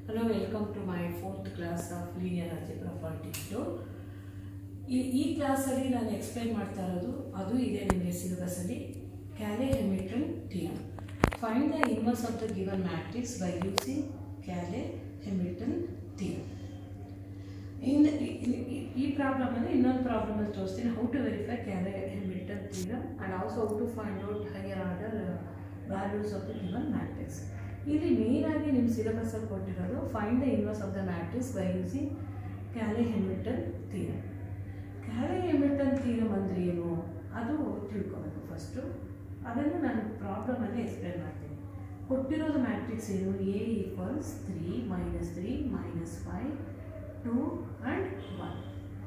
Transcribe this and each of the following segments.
Hello, welcome to my fourth class of linear algebra part 2. ಈ ಈ ಕ್ಲಾಸಲ್ಲಿ ನಾನು ಎಕ್ಸ್ಪ್ಲೈನ್ ಮಾಡ್ತಾ ಇರೋದು ಅದು ಇದೆ ನಿಮಗೆ ಸಿಲೆಬಸಲ್ಲಿ Cayley Hamilton theorem find the inverse of the given matrix by using Cayley Hamilton theorem ಇನ್ನು ಈ- ಈ- ಈ ಪ್ರಾಬ್ಲಮಲ್ಲಿ ಇನ್ನೊಂದು ಪ್ರಾಬ್ಲಮಲ್ಲಿ ತೋರಿಸ್ತೀನಿ how to verify Cayley Hamilton theorem and also how to find out higher order values of the given matrix ಇಲ್ಲಿ ಮೇಯ್ನಾಗಿ ನಿಮ್ಮ ಸಿಲೆಬಸಲ್ಲಿ ಕೊಟ್ಟಿರೋದು find the inverse of the matrix by using Cayley Hamilton theorem Cayley Hamilton theorem ಅಂದರೆ ಏನು ಅದು ತಿಳ್ಕೊಬೇಕು first ಅದನ್ನು ನಾನು ಪ್ರಾಬ್ಲಮಲ್ಲಿ ಎಕ್ಸ್ಪ್ಲೇನ್ ಮಾಡ್ತೀನಿ ಕೊಟ್ಟಿರೋದು ಮ್ಯಾಟ್ರಿಕ್ಸ್ ಏನು A equals three minus three minus five two and one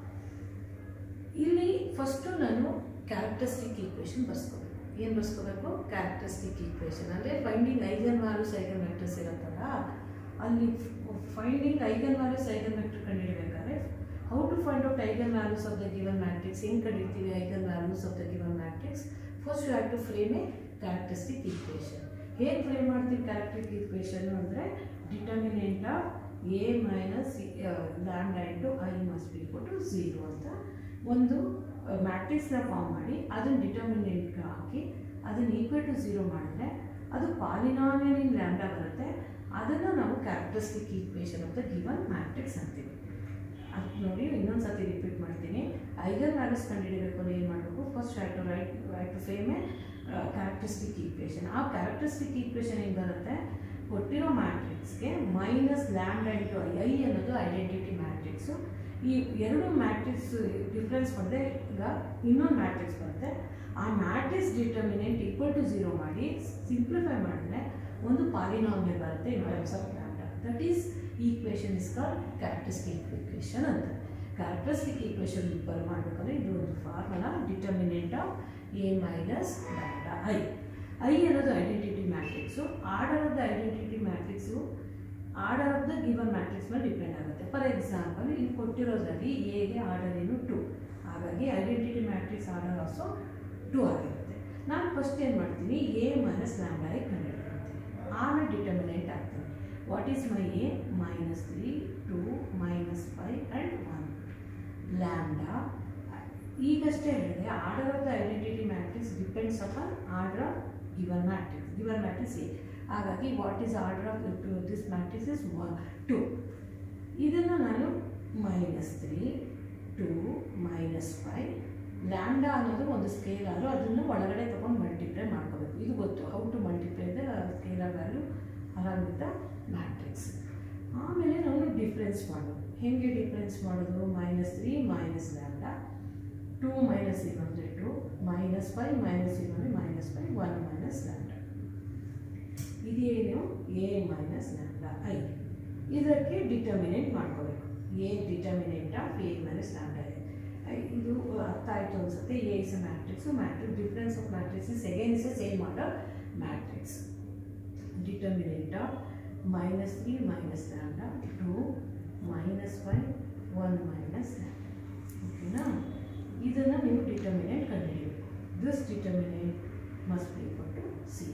ಇಲ್ಲಿ ಫಸ್ಟು ನಾನು ಕ್ಯಾರೆಕ್ಟರಿಸ್ಟಿಕ್ ಈಕ್ವೇಷನ್ ಬರ್ಸ್ಕೋಬೇಕು ಏನು ಬರ್ಸ್ಕೋಬೇಕು ಕ್ಯಾರೆಕ್ಟರಿಸ್ಟಿಕ್ ಈಕ್ವೇಷನ್ ಅಂದರೆ finding eigen values eigen vectors ಇರುತ್ತಲ್ಲ ಅಲ್ಲಿ finding eigen values eigen vector ಕಂಡುಹಿಡಬೇಕಾದ್ರೆ how to find out eigen values of the given matrix ಹೆಂಗೆ ಕಂಡಿಡ್ತೀವಿ eigen values of the given matrix first you have to frame a characteristic equation ಹೇಗೆ frame ಮಾಡ್ತೀವಿ characteristic equation ಅಂದರೆ determinant of A minus lambda into I must be to zero ಅಂತ ಒಂದು ಮ್ಯಾಟ್ರಿಕ್ಸ್ನ form ಮಾಡಿ ಅದನ್ನು ಡಿಟರ್ಮಿನೆಂಟ್ಗೆ ಹಾಕಿ ಅದನ್ನು ಈಕ್ವಲ್ ಟು ಝೀರೋ ಮಾಡಿದ್ರೆ ಅದು ಪಾಲಿನಾಮಿಯಲ್ ಇನ್ ಲ್ಯಾಂಡಾ ಬರುತ್ತೆ ಅದನ್ನು ನಾವು characteristic equation of the given matrix ಅಂತೀವಿ ಅದು ನೋಡಿ ಇನ್ನೊಂದು ಸತಿ ರಿಪೀಟ್ ಮಾಡ್ತೀನಿ ಐಗನ್ ವ್ಯಾಲ್ಯೂಸ್ ಕಂಡುಹಿಡಬೇಕು ಅಂದ್ರೆ ಏನು ಮಾಡಬೇಕು first have to write write to frame a characteristic equation ಆ ಕ್ಯಾರೆಕ್ಟರಿಸ್ಟಿಕ್ ಈಕ್ವೇಷನ್ ಹೆಂಗೆ ಬರುತ್ತೆ ಕೊಟ್ಟಿರೋ ಮ್ಯಾಟ್ರಿಕ್ಸ್ಗೆ ಮೈನಸ್ ಲ್ಯಾಂಡ್ ಇಂಟು ಐ ಅನ್ನೋದು ಐಡೆಂಟಿಟಿ ಮ್ಯಾಟ್ರಿಕ್ಸು ಈ ಎರಡು ಮ್ಯಾಟ್ರಿಕ್ಸ್ ಡಿಫ್ರೆನ್ಸ್ ಮಾಡಿದ್ರೆ ಈಗ ಇನ್ನೊಂದು ಮ್ಯಾಟ್ರಿಕ್ಸ್ ಬರುತ್ತೆ ಆ matrix determinant equal to zero ಮಾಡಿ ಸಿಂಪ್ಲಿಫೈ ಮಾಡಿದ್ರೆ ಒಂದು ಪಾಲಿನಾಮಿಯಲ್ ಬರುತ್ತೆ in terms of lambda that is equation is called characteristic equation ಅಂತ ಕ್ಯಾರೆಕ್ಟರಿಸ್ಟಿಕ್ ಈಕ್ವೇಷನ್ ಬರ್ ಮಾಡಬೇಕಾದ್ರೆ ಇದು ಒಂದು formula determinant of A minus lambda I I ಅನ್ನೋದು identity matrix order of the identity matrix order of the given matrix ಮೇಲೆ depend ಆಗುತ್ತೆ for example ಇಲ್ಲಿ ಕೊಟ್ಟಿರೋದ್ರಲ್ಲಿ ಎಗೆ ಆರ್ಡರ್ ಏನು ಟು ಹಾಗಾಗಿ identity matrix order also to ಆಗಿರುತ್ತೆ ನಾನು ಫಸ್ಟ್ ಏನು ಮಾಡ್ತೀನಿ ಎ ಮೈನಸ್ ಲ್ಯಾಂಡಾ ಐ ಕಂಡುಹಿಡ್ಕೊಳ್ತೀನಿ ಆಮೇಲೆ ಡಿಟರ್ಮಿನೆಂಟ್ ಆಗ್ತೀನಿ what is my A minus three two minus five and one lambda ಈಗಷ್ಟೇ ಹೇಳಿದೆ order of the identity matrix depends upon order of given matrix given matrix A ಹಾಗಾಗಿ what is order of this matrix is two ಇದನ್ನು ನಾನು minus three two minus five lambda ಅನ್ನೋದು ಒಂದು ಸ್ಕೇಲಾರು ಅದನ್ನು ಒಳಗಡೆ ತೊಗೊಂಡು ಮಲ್ಟಿಪ್ಲೈ ಮಾಡ್ಕೋಬೇಕು ಇದು ಗೊತ್ತು how to multiply the scalar value along with the matrix ಆಮೇಲೆ ನಾವು ಡಿಫ್ರೆನ್ಸ್ ಮಾಡೋದು ಹೇಗೆ ಡಿಫ್ರೆನ್ಸ್ ಮಾಡೋದು minus three minus lambda two minus ಇದು ಅಂದರೆ ಟು ಮೈನಸ್ ಫೈವ್ ಮೈನಸ್ ಇದು ಅಂದರೆ minus five one minus lambda ಇದೇನು ಎ ಮೈನಸ್ ಲ್ಯಾಂಡಾ ಐ ಇದಕ್ಕೆ ಡಿಟರ್ಮಿನೆಂಟ್ ಮಾಡ್ಕೋಬೇಕು A determinant of A minus lambda I ಇದು ಅರ್ಥ ಆಯಿತು ಅನ್ಸುತ್ತೆ A is a matrix matrix difference of matrix is again is A same order matrix determinant of minus three minus lambda two minus five one minus lambda ಓಕೆನಾ ಇದನ್ನು ನೀವು determinant ಕಂಡುಹಿಡಿಯಬೇಕು this determinant must be equal to C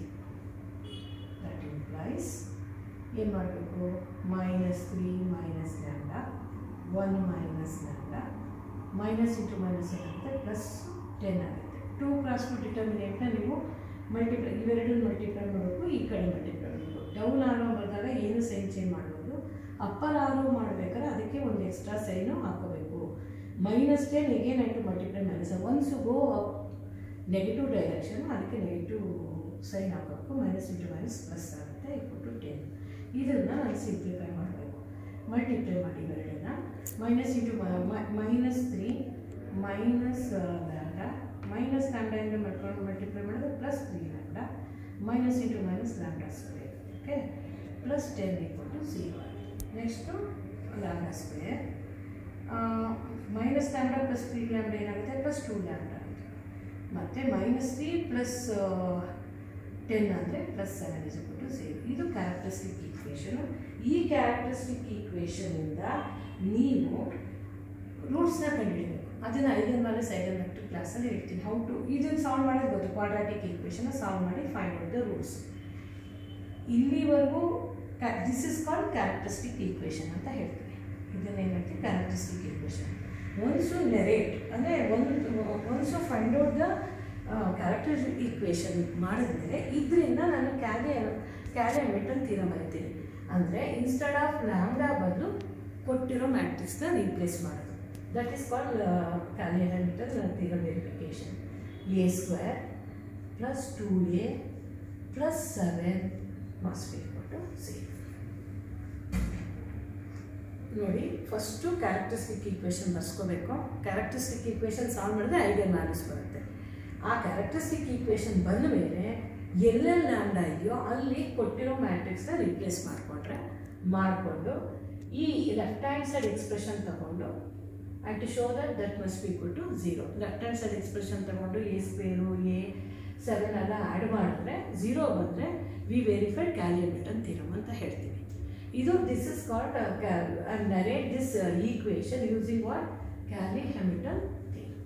that implies ಏನು ಮಾಡಬೇಕು minus three minus lambda one minus lambda minus into minus ಏನಾಗುತ್ತೆ plus ten ಆಗುತ್ತೆ two cross two ಡಿಟರ್ಮಿನೆಂಟ್ನ ನೀವು ಮಲ್ಟಿಪ್ಲೈ ಇವೆರಡು ಮಲ್ಟಿಪ್ಲೈ ಮಾಡಬೇಕು ಈ ಕಡೆ ಮಲ್ಟಿಪ್ಲೈ ಮಾಡಬೇಕು ಡೌನ್ ಆರೋ ಬಂದಾಗ ಏನು ಸೈನ್ ಚೇಂಜ್ ಮಾಡ್ಬೋದು ಅಪ್ಪರ್ ಆರೋ ಮಾಡಬೇಕಾದ್ರೆ ಅದಕ್ಕೆ ಒಂದು ಎಕ್ಸ್ಟ್ರಾ ಸೈನು ಹಾಕೋಬೇಕು minus ten again I to multiply minus once go negative direction ಅದಕ್ಕೆ ನೆಗೆಟಿವ್ ಸೈನ್ ಹಾಕಬೇಕು ಮೈನಸ್ ಇಂಟು ಮೈನಸ್ ಪ್ಲಸ್ ಆಗುತ್ತೆ ಈಕ್ವಲ್ ಟು ಟೆನ್ ಇದನ್ನು ನಾನು ಸಿಂಪ್ಲಿಫೈ ಮಾಡಬೇಕು ಮಲ್ಟಿಪ್ಲೈ ಮಾಡಿ ಇವೆರಡನ್ನ minus into minus three minus lambda minus lambda ಇಂದ ಮಾಡ್ಕೊಂಡು ಮಲ್ಟಿಪ್ಲೈ ಮಾಡಿದ್ರೆ plus three lambda minus into minus lambda square okay plus ten equal to zero next lambda square minus lambda plus three lambda ಏನಾಗುತ್ತೆ plus two lambda ಮತ್ತು minus three plus ten ಅಂದರೆ plus seven is to zero ಇದು characteristic equation ಈ characteristic ಈಕ್ವೇಷನಿಂದ ನೀವು ರೂಟ್ಸ್ನ ಕಂಡುಹಿಡಬೇಕು ಅದನ್ನು ಐದನ್ values ಐದನ್ vector ಕ್ಲಾಸಲ್ಲಿ ಹೇಳ್ತೀನಿ how to ಇದನ್ನು ಸಾಲ್ವ್ ಮಾಡೋದು ಗೊತ್ತು ಕ್ವಾಡ್ರಾಟಿಕ್ ಈಕ್ವೇಷನ್ ಸಾಲ್ವ್ ಮಾಡಿ ಫೈಂಡ್ ಔಟ್ ದ ರೂಟ್ಸ್ ಇಲ್ಲಿವರೆಗೂ this is called characteristic equation ಅಂತ ಹೇಳ್ತೀವಿ ಇದನ್ನೇನಂತೆ ಕ್ಯಾರೆಕ್ಟರಿಸ್ಟಿಕ್ ಈಕ್ವೇಷನ್ ಒನ್ಸು ನೆರೇಟ್ ಅಂದರೆ ಒಂದು once find out the character equation ಮಾಡಿದ್ಮೇಲೆ ಇದರಿಂದ ನಾನು ಕ್ಯಾಲೆ ಕ್ಯಾಲೆ ಮೆಟಲ್ ತೀರ ಬರಿತೀನಿ ಅಂದರೆ ಇನ್ಸ್ಟೆಡ್ ಆಫ್ ಲ್ಯಾಂಡಾ ಬದಲು ಕೊಟ್ಟಿರೋ ಮ್ಯಾಟ್ರಿಕ್ಸ್ನ ರೀಪ್ಲೇಸ್ ಮಾಡೋದು that is called Cayley Hamilton theorem verification A square plus two A plus seven must be to C ನೋಡಿ ಫಸ್ಟು ಕ್ಯಾರೆಕ್ಟರಿಸ್ಟಿಕ್ ಈಕ್ವೇಷನ್ ಬರ್ಸ್ಕೋಬೇಕು ಕ್ಯಾರೆಕ್ಟರಿಸ್ಟಿಕ್ ಈಕ್ವೇಷನ್ ಸಾಲ್ವ್ ಮಾಡಿದ್ರೆ ಐಡಿಯಲ್ ವ್ಯಾಲ್ಯೂಸ್ ಬರುತ್ತೆ ಆ ಕ್ಯಾರೆಕ್ಟರಿಸ್ಟಿಕ್ ಈಕ್ವೇಷನ್ ಬಂದ ಮೇಲೆ ಎಲ್ಲೆಲ್ಲಿ ಲ್ಯಾಂಡ ಇದೆಯೋ ಅಲ್ಲಿ ಕೊಟ್ಟಿರೋ ಮ್ಯಾಟ್ರಿಕ್ಸ್ನ ರಿಪ್ಲೇಸ್ ಮಾಡಿಕೊಂಡ್ರೆ ಮಾಡಿಕೊಂಡು ಈ ಲೆಫ್ಟ್ ಹ್ಯಾಂಡ್ ಸೈಡ್ ಎಕ್ಸ್ಪ್ರೆಷನ್ ತಗೊಂಡು and to show that that must be equal to zero left hand side expression ತಗೊಂಡು ಎ ಸ್ಕ್ವೇರು ಎ ಸೆವೆನ್ ಎಲ್ಲ ಆ್ಯಡ್ ಮಾಡಿದ್ರೆ ಝೀರೋ ಬಂದರೆ ವಿ ವೆರಿಫೈಡ್ ಕ್ಯಾಲಿಯಮಿಟನ್ ಥಿರಮ್ ಅಂತ ಹೇಳ್ತೀವಿ ಇದು this is called and generate this equation using what Cayley Hamilton theorem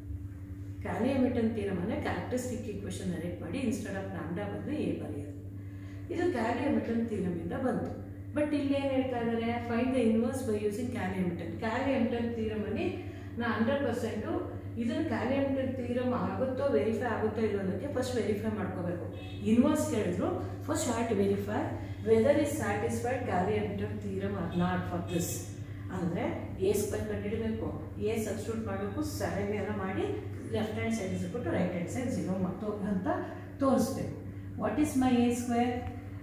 Cayley Hamilton theorem ಅಂದರೆ characteristic equation generate ಮಾಡಿ instead of lambda ಬಂದು A ಬರೆಯೋದು ಇದು ಕ್ಯಾಲಿ ಹೆಮಿಟನ್ ಥಿರಮಿಂದ ಬಂತು ಬಟ್ ಇಲ್ಲಿ ಏನು ಹೇಳ್ತಾ ಇದ್ದಾರೆ find the inverse by using Cayley Hamilton Cayley Hamilton ಥಿರಮಲ್ಲಿ ನಾ ಹಂಡ್ರೆಡ್ ಪರ್ಸೆಂಟು ಇದನ್ನು ಕ್ಯಾಲಿ ಹೆಮಿಟನ್ ಥಿರಮ್ ಆಗುತ್ತೋ ವೆರಿಫೈ ಆಗುತ್ತೋ ಇಲ್ಲೋ ಅನ್ನೋಕ್ಕೆ ಫಸ್ಟ್ ವೆರಿಫೈ ಮಾಡ್ಕೋಬೇಕು ಇನ್ವರ್ಸ್ ಕೇಳಿದ್ರು first short verify whether is satisfied Cayley Hamilton theorem or not for this ಅಂದರೆ ಎ ಸ್ಕ್ವೇರ್ ಕಂಡುಹಿಡಬೇಕು ಎ ಸಬ್ಸ್ಟಿಟ್ಯೂಟ್ ಮಾಡಬೇಕು ಸೆವೆನ್ ಎಲ್ಲ ಮಾಡಿ ಲೆಫ್ಟ್ ಹ್ಯಾಂಡ್ ಸೈಡ್ ಇಸ್ಬಿಟ್ಟು ರೈಟ್ ಹ್ಯಾಂಡ್ ಸೈಡ್ ಝೀರೋ ಮತ್ತು ಅಂತ ತೋರಿಸ್ಬೇಕು what is my A square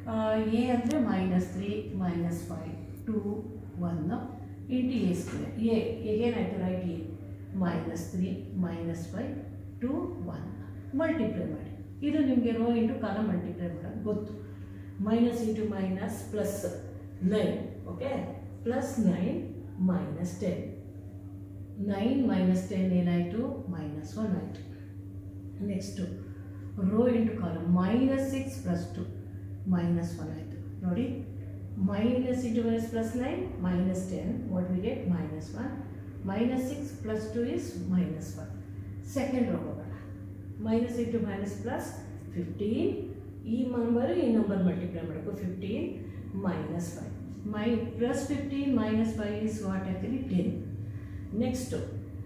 A ಅಂದರೆ minus three minus five two one into A square A ಏನಾಯಿತು right A minus three minus five two one multiply ಮಾಡಿ ಇದು ನಿಮಗೆ row into column multiply ಮಾಡೋದು ಗೊತ್ತು minus into minus plus nine okay plus nine minus ten nine minus ten ಏನಾಯಿತು minus one ಆಯಿತು next row into column minus six plus two minus one ಆಯಿತು ನೋಡಿ minus into minus plus nine minus ten what we get minus one minus six plus two is minus one second row ಹೋಗೋಣ minus into minus plus fifteen ಈ number ಈ number multiply ಮಾಡಬೇಕು fifteen minus five my plus fifteen minus five is what actually ten next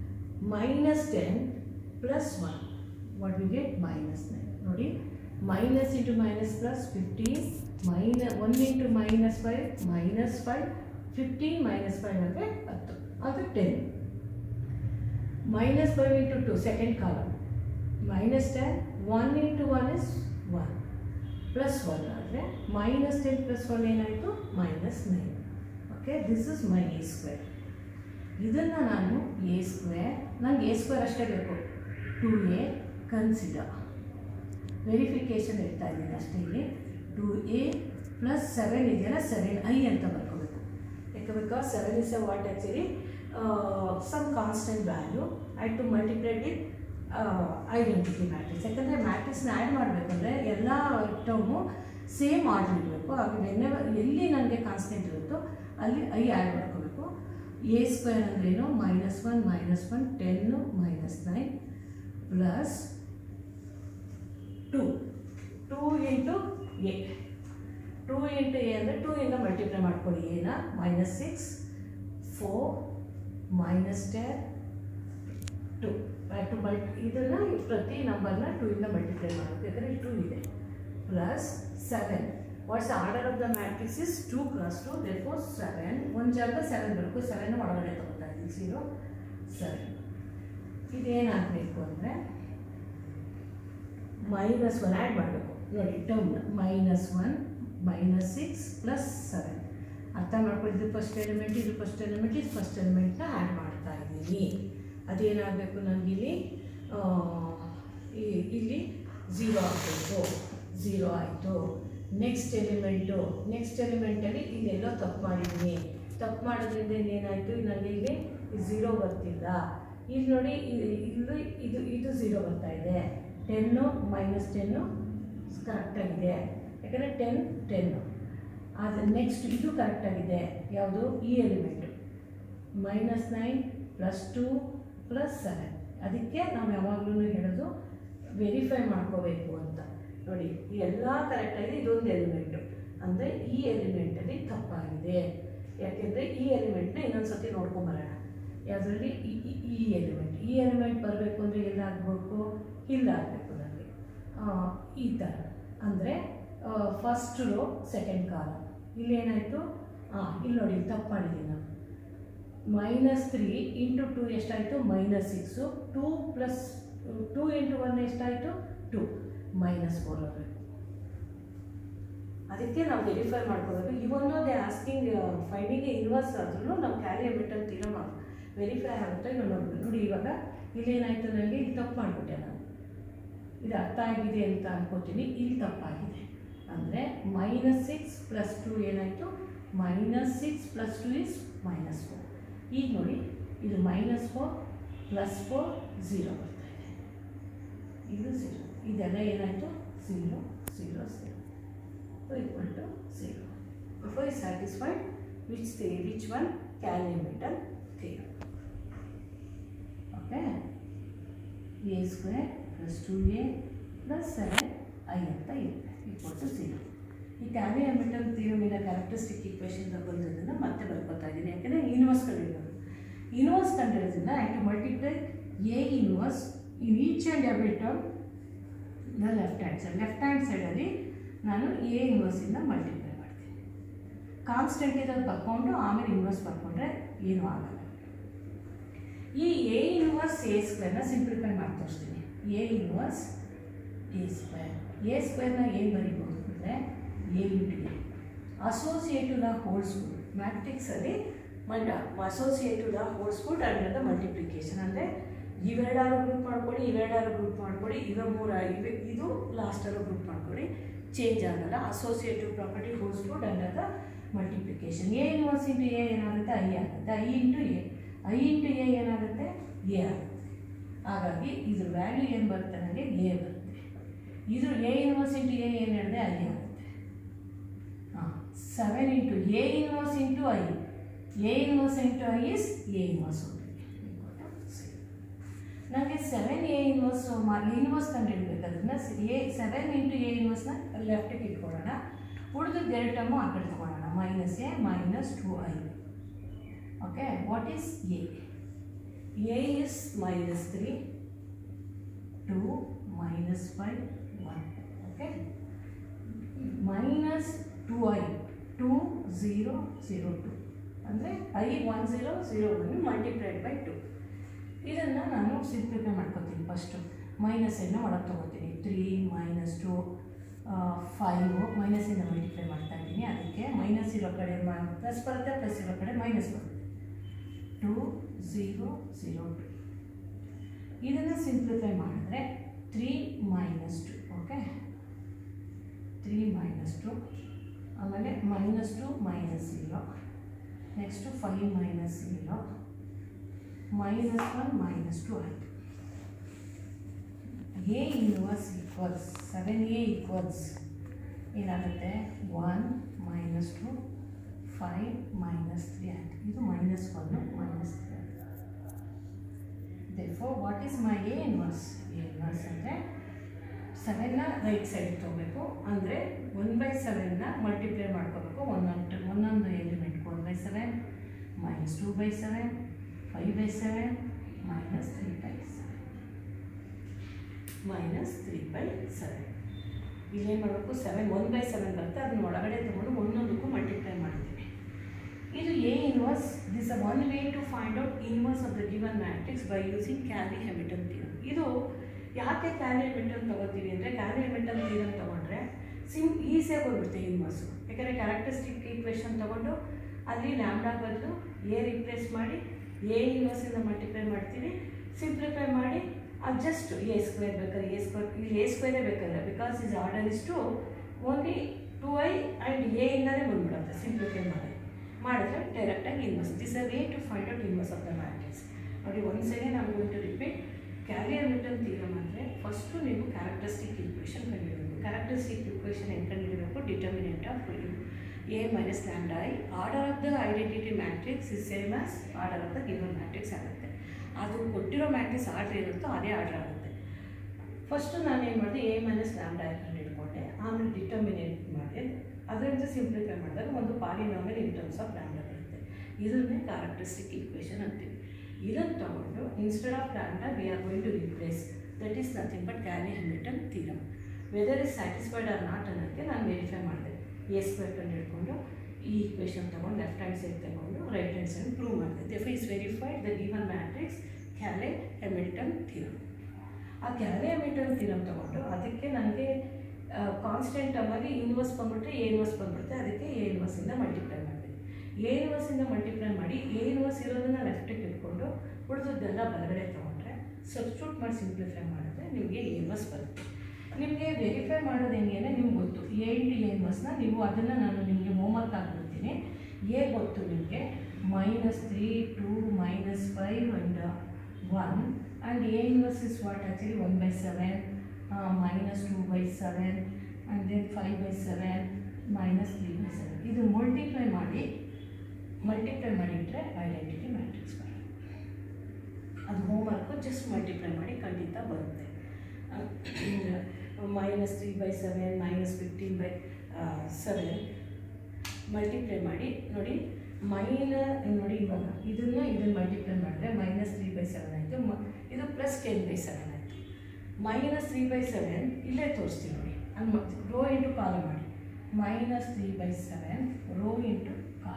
minus ten plus one what we get minus nine ನೋಡಿ minus into minus plus fifteen minus one into minus five minus five fifteen minus five ಅಂದರೆ ಹತ್ತು ಅದು ten minus five into two second column minus ten one into one is one plus one ಆದರೆ minus ten plus one ಏನಾಯಿತು minus nine okay this is my A square ಇದನ್ನು ನಾನು A square ನಂಗೆ A square ಅಷ್ಟೇ ಬೇಕು to A consider verification ಹೇಳ್ತಾ ಇದ್ದೀನಿ ಅಷ್ಟೇ ಇಲ್ಲಿ ಟು ಎ ಪ್ಲಸ್ ಸೆವೆನ್ ಇದೆಯಲ್ಲ ಸೆವೆನ್ ಐ ಅಂತ ಬರ್ಕೋಬೇಕು ಯಾಕೆ because seven is a what actually some constant value I to multiply with identity matrix ಯಾಕಂದರೆ ಮ್ಯಾಟ್ರಿಕ್ಸ್ನ ಆ್ಯಡ್ ಮಾಡಬೇಕಂದ್ರೆ ಎಲ್ಲ ಟರ್ಮು ಸೇಮ್ ಆರ್ಡರ್ ಇರಬೇಕು ಆಗ ವೆನ್ನೆವರ್ ಎಲ್ಲಿ ನನಗೆ ಕಾನ್ಸ್ಟೆಂಟ್ ಇರುತ್ತೋ ಅಲ್ಲಿ ಐ ಆ್ಯಡ್ ಮಾಡ್ಕೋಬೇಕು ಎ ಸ್ಕ್ವೇರ್ ಅಂದ್ರೇನು minus one minus one ten minus nine plus two two into A two into A ಅಂದರೆ ಟೂ ಇಂದ ಮಲ್ಟಿಪ್ಲೈ ಮಾಡ್ಕೊಳ್ಳಿ ಎನ minus six four minus ten two two multi ಇದನ್ನು ಪ್ರತಿ ನಂಬರ್ನ ಟೂ ಇಂದ ಮಲ್ಟಿಪ್ಲೈ ಮಾಡಬೇಕು ಯಾಕಂದರೆ ಟೂ ಇದೆ plus seven what's order of the matrix is two cross two there four seven ಒಂದು ಜಾಗ ಸೆವೆನ್ ಬರಬೇಕು ಸೆವೆನ್ ಒಳಗಡೆ ತಗೋತಾ ಇದ್ದೀನಿ ಝೀರೋ ಸೆವೆನ್ ಇದೇನಾಗಬೇಕು ಅಂದರೆ ಮೈನಸ್ ಒನ್ ಆ್ಯಡ್ ಮಾಡಬೇಕು ನೋಡಿ term minus one minus six plus seven ಅರ್ಥ ಮಾಡ್ಕೊಂಡಿದ್ದು ಫಸ್ಟ್ ಎಲಿಮೆಂಟ್ ಇದು ಫಸ್ಟ್ ಎಲಿಮೆಂಟ್ ಇದು ಫಸ್ಟ್ ಎಲಿಮೆಂಟ್ನ ಆ್ಯಡ್ ಮಾಡ್ತಾ ಇದ್ದೀನಿ ಅದೇನಾಗಬೇಕು ನನಗಿಲ್ಲಿ ಇಲ್ಲಿ ಝೀರೋ ಆಗಬೇಕು ಝೀರೋ ಆಯಿತು ನೆಕ್ಸ್ಟ್ ಎಲಿಮೆಂಟು ನೆಕ್ಸ್ಟ್ ಎಲಿಮೆಂಟಲ್ಲಿ ಇಲ್ಲೆಲ್ಲೋ ತಪ್ಪು ಮಾಡಿದ್ದೀನಿ ತಪ್ಪು ಮಾಡೋದ್ರಿಂದ ಏನಾಯಿತು ನನಗೆ ಇಲ್ಲಿ ಝೀರೋ ಬರ್ತಿಲ್ಲ ಇಲ್ಲಿ ನೋಡಿ ಇಲ್ಲಿ ಇದು ಇದು ಝೀರೋ ಬರ್ತಾ ಇದೆ ಟೆನ್ನು ಮೈನಸ್ ಟೆನ್ನು ಕರೆಕ್ಟಾಗಿದೆ ಯಾಕಂದರೆ ಟೆನ್ ಟೆನ್ನು ಆದರೆ ನೆಕ್ಸ್ಟ್ ಇದು ಕರೆಕ್ಟಾಗಿದೆ ಯಾವುದು ಈ element minus nine plus two plus seven ಅದಕ್ಕೆ ನಾವು ಯಾವಾಗಲೂ ಹೇಳೋದು ವೆರಿಫೈ ಮಾಡ್ಕೋಬೇಕು ಅಂತ ನೋಡಿ ಎಲ್ಲ ಕರೆಕ್ಟಾಗಿದೆ ಇದೊಂದು ಎಲಿಮೆಂಟು ಅಂದರೆ ಈ ಎಲಿಮೆಂಟಲ್ಲಿ ತಪ್ಪಾಗಿದೆ ಯಾಕೆಂದರೆ ಈ ಎಲಿಮೆಂಟ್ನ ಇನ್ನೊಂದು ಸತಿ ನೋಡ್ಕೊಂಬರೋಣ ಯಾವುದರಲ್ಲಿ ಈ ಈ- ಈ ಎಲಿಮೆಂಟ್ ಈ ಎಲಿಮೆಂಟ್ ಬರಬೇಕು ಅಂದರೆ ಎಲ್ಲಾಗಬೇಕು ಇಲ್ಲಾಗಬೇಕು ನನಗೆ ಈ ಥರ ಅಂದರೆ ಫಸ್ಟ್ ರೋ ಸೆಕೆಂಡ್ ಕಾಲಮ್ ಇಲ್ಲಿ ಏನಾಯಿತು ಹಾಂ ಇಲ್ಲಿ ನೋಡಿ ಇಲ್ಲಿ ತಪ್ಪು ಮಾಡಿದ್ದೀನಿ ನಾನು ಮೈನಸ್ ತ್ರೀ ಇಂಟು ಟು ಎಷ್ಟಾಯಿತು minus six two plus two into one ಎಷ್ಟಾಯಿತು ಟು ಮೈನಸ್ ಫೋರ್ ಬರಬೇಕು ಅದಕ್ಕೆ ನಾವು ವೆರಿಫೈ ಮಾಡ್ಕೋಬೇಕು ಇವನ್ನೋ ದೇ ಆಸ್ಕಿಂಗ್ ಫೈಂಡಿಂಗ್ ಇನ್ವರ್ಸ್ ಆದ್ರೂ ನಾವು ಕ್ಯಾರಿ ಮೆಟಲ್ ತೀರಮ ವೆರಿಫೈ ಆಗುತ್ತೆ ಇಲ್ಲ ನೋಡ್ಬೇಕು ನೋಡಿ ಇವಾಗ ಇಲ್ಲೇನಾಯಿತು ನನಗೆ ಇದು ತಪ್ಪು ಮಾಡಿಬಿಟ್ಟೆ ನಾನು ಇದು ಅರ್ಥ ಆಗಿದೆ ಅಂತ ಅನ್ಕೋತೀನಿ ಇಲ್ಲಿ ತಪ್ಪಾಗಿದೆ ಅಂದರೆ ಮೈನಸ್ ಸಿಕ್ಸ್ ಪ್ಲಸ್ ಟು ಏನಾಯಿತು minus six plus two is minus four ಈಗ ನೋಡಿ ಇದು minus four plus four zero ಬರ್ತಾ ಇದೆ ಇದು ಝೀರೋ ಇದೆಲ್ಲ ಏನಾಯಿತು zero zero zero equal to 0. Therefore, is satisfied which the which one can metal theorem. Okay. a square plus 2a plus 7 i ಅಂತ ಇದೆ equal to 0. ಈ ಕ್ಯಾರಿ ಮೆಟಲ್ ಥಿಯರಮಿನ ಕ್ಯಾರೆಕ್ಟರಿಸ್ಟಿಕ್ ಈಕ್ವೇಷನ್ ಬಂದಿದ್ದನ್ನು ಮತ್ತೆ ಬರ್ಕೋತಾ ಇದ್ದೀನಿ ಯಾಕೆಂದರೆ ಇನ್ವರ್ಸ್ ಕಂಡಿರೋದು ಇನ್ವರ್ಸ್ ಕಂಡಿರೋದ್ರಿಂದ I to multiply A inverse in each and every term the left hand side left hand ಸೈಡಲ್ಲಿ ನಾನು ಎ ಇನ್ವರ್ಸಿಂದ ಮಲ್ಟಿಪ್ಲೈ ಮಾಡ್ತೀನಿ ಕಾನ್ಸ್ಟೆಂಟ್ ಇರೋದು ಬರ್ಕೊಂಡು ಆಮೇಲೆ ಇನ್ವರ್ಸ್ ಬರ್ಕೊಂಡ್ರೆ ಏನೂ ಆಗಲ್ಲ ಈ ಎ ಇನ್ವರ್ಸ್ ಎ ಸ್ಕ್ವೇರ್ನ ಸಿಂಪ್ಲಿಫೈ ಮಾಡಿ ತೋರಿಸ್ತೀನಿ A inverse A square A ಸ್ಕ್ವೇರ್ನ ಏನು ಬರೀಬೋದು ಅಂದರೆ A into A associative the holds good ಮ್ಯಾಟ್ರಿಕ್ಸಲ್ಲಿ ಮಂಡ associative the holds good and the multiplication ಅಂದರೆ ಇವೆರಡಾರು ಗ್ರೂಪ್ ಮಾಡ್ಕೊಳ್ಳಿ ಇವೆರಡಾರು ಗ್ರೂಪ್ ಮಾಡ್ಕೊಳ್ಳಿ ಇವ ಮೂರ ಇವೆ ಇದು ಲಾಸ್ಟರು ಗ್ರೂಪ್ ಮಾಡ್ಕೊಳ್ಳಿ ಚೇಂಜ್ ಆಗಲ್ಲ associative property holds good and the multiplication A inverse into A ಏನಾಗುತ್ತೆ ಐ ಆಗುತ್ತೆ I into A I into A ಏನಾಗುತ್ತೆ ಎ ಆಗುತ್ತೆ ಹಾಗಾಗಿ ಇದ್ರ ವ್ಯಾಲ್ಯೂ ಏನು ಬರುತ್ತೆ ನನಗೆ ಎ ಬರುತ್ತೆ ಇದು ಎ ಇನ್ವರ್ಸ್ ಇಂಟು ಎ ಏನು ಹೇಳಿದೆ ಐ ಆಗುತ್ತೆ ಹಾಂ seven into A inverse into I A inverse into I is A inverse ನನಗೆ ಸೆವೆನ್ ಎ ಇನ್ವರ್ಸ್ ಇನ್ವರ್ಸ್ ಕಂಡುಹಿಡಬೇಕಾದ್ರಿಂದ ಎ ಸೆವೆನ್ ಇಂಟು ಎ ಇನ್ವರ್ಸ್ನ ಲೆಫ್ಟಿಗೆ ಇಟ್ಕೊಳ್ಳೋಣ ಉಳಿದ ಎರಡು ಟರ್ಮು ಆ ಕಡೆ ತಗೊಳ್ಳೋಣ minus A minus two I okay what is A A is minus three two minus five one okay minus two I two zero zero two ಅಂದರೆ I one zero zero one multiplied by to ಇದನ್ನು ನಾನು simplify ಮಾಡ್ಕೊತೀನಿ first ಮೈನಸನ್ನು ಒಳಗೆ ತೊಗೋತೀನಿ three minus two five ಮೈನಸಿಂದ multiply ಮಾಡ್ತಾ ಇದ್ದೀನಿ ಅದಕ್ಕೆ ಮೈನಸ್ ಇರೋ ಕಡೆ ಪ್ಲಸ್ ಬರುತ್ತೆ ಪ್ಲಸ್ ಇರೋ ಕಡೆ ಮೈನಸ್ ಬರುತ್ತೆ ಟು ಝೀರೋ ಝೀರೋ ಟು ಇದನ್ನು ಸಿಂಪ್ಲಿಫೈ ಮಾಡಿದ್ರೆ three minus two okay three minus two ಆಮೇಲೆ minus two minus zero next five minus zero minus one minus two ಆಯಿತು A inverse equals seven A equals ಏನಾಗುತ್ತೆ one minus two five minus three ಆಯಿತು ಇದು minus one minus three therefore what is my A inverse A inverse ಅಂದರೆ ಸೆವೆನ್ನ right side ತೊಗೋಬೇಕು ಅಂದರೆ one by ಸೆವೆನ್ನ multiply ಮಾಡ್ಕೋಬೇಕು ಒಂದೊಂದು ಒಂದೊಂದು ಎಲಿಮೆಂಟ್ಗೆ one by seven minus two by seven five by seven minus three by seven minus three by seven ಇಲ್ಲೇನು ಮಾಡಬೇಕು ಸೆವೆನ್ ಒನ್ ಬೈ ಸೆವೆನ್ ಬರುತ್ತೆ ಅದನ್ನ ಒಳಗಡೆ ತೊಗೊಂಡು ಒಂದೊಂದಕ್ಕೂ ಮಲ್ಟಿಪ್ಲೈ ಮಾಡ್ತೀವಿ ಇದು A inverse this a one way to find out inverse of the given matrix by using Cayley Hamilton theorem ಇದು ಯಾಕೆ ಕ್ಯಾರಿ ಹೆಮಿಟನ್ ತೊಗೋತೀವಿ ಅಂದರೆ ಕ್ಯಾರಿ ಹೆಮಿಟನ್ ಥಿಯರಮ್ ತೊಗೊಂಡ್ರೆ ಸಿಮ್ ಈಸಿಯಾಗಿ ಹೋಗ್ಬಿಡುತ್ತೆ ಇನ್ವರ್ಸು ಯಾಕಂದರೆ ಕ್ಯಾರೆಕ್ಟರಿಸ್ಟಿಕ್ ಈಕ್ವೇಷನ್ ತೊಗೊಂಡು ಅಲ್ಲಿ ಲ್ಯಾಂಬ್ಡಾ ಬದಲು ಎ ರಿಪ್ಲೇಸ್ ಮಾಡಿ ಎ ಇನ್ವರ್ಸಿಂದ ಮಲ್ಟಿಪ್ಲೈ ಮಾಡ್ತೀವಿ ಸಿಂಪ್ಲಿಫೈ ಮಾಡಿ ಅದು ಜಸ್ಟ್ ಎ ಸ್ಕ್ವೇರ್ ಬೇಕಾದ್ರೆ ಎ ಸ್ಕ್ವೇರ್ ಇಲ್ಲಿ ಎ ಸ್ಕ್ವೇರೇ ಬೇಕಾದ್ರೆ because is order is two only two I and A ಇಂದಲೇ ಬಂದ್ಬಿಡುತ್ತೆ ಸಿಂಪ್ಲಿಫೈ ಮಾಡಿ ಮಾಡಿದ್ರೆ ಡೈರೆಕ್ಟಾಗಿ inverse this a way to find out inverse of the matrix ನೋಡಿ ಒಂದು ಸೆಕೆಂಡ್ ನಾವು going to repeat Cayley Hamilton theorem ಅಂದರೆ ಫಸ್ಟು ನೀವು ಕ್ಯಾರೆಕ್ಟರಿಸ್ಟಿಕ್ ಈಕ್ವೇಷನ್ ಕಂಡುಹಿಡಬೇಕು ಕ್ಯಾರೆಕ್ಟರಿಸ್ಟಿಕ್ ಈಕ್ವೇಷನ್ ಹೆಂಗೆ ಕಂಡುಹಿಡಬೇಕು determinant of A minus lambda I order of the identity matrix is same as order of the given matrix ಆಗುತ್ತೆ ಅದು ಕೊಟ್ಟಿರೋ matrix order ಇರುತ್ತೋ ಅದೇ order ಆಗುತ್ತೆ ಫಸ್ಟು ನಾನು ಏನು ಮಾಡಿದೆ ಎ ಮೈನಸ್ ಲ್ಯಾಂಡಾ ಐ ಕಂಡು ಹಿಡ್ಕೊಂಡೆ ಆಮೇಲೆ ಡಿಟರ್ಮಿನೇಟ್ ಮಾಡಿ ಅದರಿಂದ ಸಿಂಪ್ಲಿಫೈ ಮಾಡಿದಾಗ ಒಂದು polynomial in terms of lambda ಬರುತ್ತೆ ಇದನ್ನೇ ಕ್ಯಾರೆಕ್ಟರಿಸ್ಟಿಕ್ ಈಕ್ವೇಷನ್ ಅಂತೀವಿ ಇದನ್ನು ತಗೊಂಡು instead of lambda we are going to replace that is nothing but Cayley Hamilton theorem whether is satisfied or not ಅನ್ನೋದಕ್ಕೆ ನಾನು ವೆರಿಫೈ ಮಾಡಿದೆ ಎ ಸ್ಕ್ವೇರ್ ಕಂಡು ಹಿಡ್ಕೊಂಡು ಈ ಈಕ್ವೇಷನ್ ತೊಗೊಂಡು ಲೆಫ್ಟ್ ಹ್ಯಾಂಡ್ ಸೈಡ್ ತಗೊಂಡು ರೈಟ್ ಹ್ಯಾಂಡ್ ಸೈಡ್ ಪ್ರೂವ್ ಮಾಡಿದೆ therefore is verified the given matrix Cayley Hamilton theorem ಆ ಕ್ಯಾಲೆ ಹೆಮಿಲ್ಟನ್ ಥಿರಮ್ ತೊಗೊಂಡು ಅದಕ್ಕೆ ನನಗೆ ಕಾನ್ಸ್ಟೆಂಟ್ ಟರ್ಮಲ್ಲಿ ಇನ್ವರ್ಸ್ ಬಂದ್ಬಿಟ್ರೆ ಎ ಇನ್ವರ್ಸ್ ಬಂದ್ಬಿಡುತ್ತೆ ಅದಕ್ಕೆ ಎ ಇನ್ವರ್ಸಿಂದ ಮಲ್ಟಿಪ್ಲೈ ಮಾಡಿದೆ ಎ ಇನ್ವರ್ಸಿಂದ ಮಲ್ಟಿಪ್ಲೈ ಮಾಡಿ ಎ ಇನ್ವರ್ಸ್ ಇರೋದನ್ನ ಲೆಫ್ಟಿಗೆ ಇಟ್ಕೊಂಡು ಉಳಿದದ್ದೆಲ್ಲ ಬಲಗಡೆ ತೊಗೊಂಡ್ರೆ ಸಬ್ಸ್ಟ್ಯೂಟ್ ಮಾಡಿ ಸಿಂಪ್ಲಿಫೈ ಮಾಡಿದ್ರೆ ನಿಮಗೆ ಎ ಇನ್ವರ್ಸ್ ಬರುತ್ತೆ ನಿಮಗೆ ವೆರಿಫೈ ಮಾಡೋದು ಹೆಂಗೆ ಅಂದರೆ ನಿಮ್ಗೆ ಗೊತ್ತು ಎ ಇಂಟು ಎ ಇನ್ವರ್ಸ್ನ ನೀವು ಅದನ್ನು ನಾನು ನಿಮಗೆ ಹೋಮ್ವರ್ಕ್ ಆಗಿಬಿಡ್ತೀನಿ ಎ ಗೊತ್ತು ನಿಮಗೆ minus three two minus five and one and A inverse is what actually one by seven minus two by seven and then five by seven minus three by seven ಇದು multiply ಮಾಡಿ multiply ಮಾಡಿಟ್ರೆ identity matrix ಬರುತ್ತೆ ಅದು homework just multiply ಮಾಡಿ ಖಂಡಿತ ಬರುತ್ತೆ minus three by seven minus fifteen by seven multiply ಮಾಡಿ ನೋಡಿ ಮೈನ ನೋಡಿ ಇವಾಗ ಇದನ್ನು ಇದನ್ನು ಮಲ್ಟಿಪ್ಲೈ ಮಾಡಿದ್ರೆ ಮೈನಸ್ ತ್ರೀ ಬೈ ಸೆವೆನ್ ಆಯಿತು ಮ ಇದು ಪ್ಲಸ್ ಟೆನ್ ಬೈ ಸೆವೆನ್ ಆಯಿತು ಮೈನಸ್ ತ್ರೀ ಬೈ ಸೆವೆನ್ ಇಲ್ಲೇ ತೋರಿಸ್ತೀನಿ ನೋಡಿ ಅಲ್ಲಿ ರೋ ಇಂಟು ಕಾಲ ಮಾಡಿ minus three by seven row into column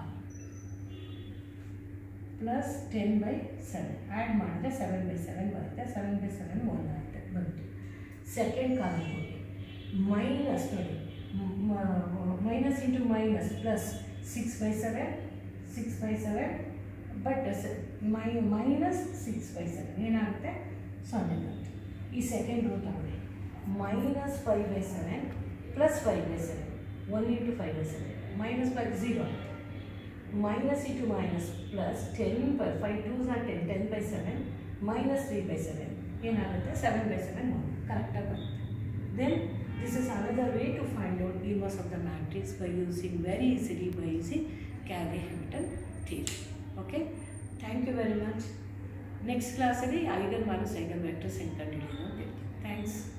plus ten by seven add ಮಾಡಿದ್ರೆ ಸೆವೆನ್ ಬೈ ಸೆವೆನ್ ಬರುತ್ತೆ ಸೆವೆನ್ ಬೈ ಸೆವೆನ್ ಒನ್ ಆಗುತ್ತೆ ಬಂತು ಸೆಕೆಂಡ್ ಕಾಲಮ್ ಹೋಗಿ ಮೈನಸ್ ನೋಡಿ minus into minus plus six by seven six by seven but my minus six by seven ಏನಾಗುತ್ತೆ ಸೊನ್ನೆ ಬರುತ್ತೆ ಈ ಸೆಕೆಂಡ್ ರೋ ತಗೊಳ್ಳಿ minus five by seven plus five by seven one into five by seven minus five zero minus into minus plus ten by five twos are ten ten by seven minus three by seven ಏನಾಗುತ್ತೆ seven by seven one ಕರೆಕ್ಟಾಗಿ ಬರುತ್ತೆ then this is another way to find out inverse of the matrix by using very easily by using Cayley Hamilton theory okay thank you very much next ಕ್ಲಾಸಲ್ಲಿ eigen marks eigen vectors ಹೆಂಗೆ ಕಂಡುಹಿಡಿಯೋದು ಅಂತ ಹೇಳ್ತೀನಿ thanks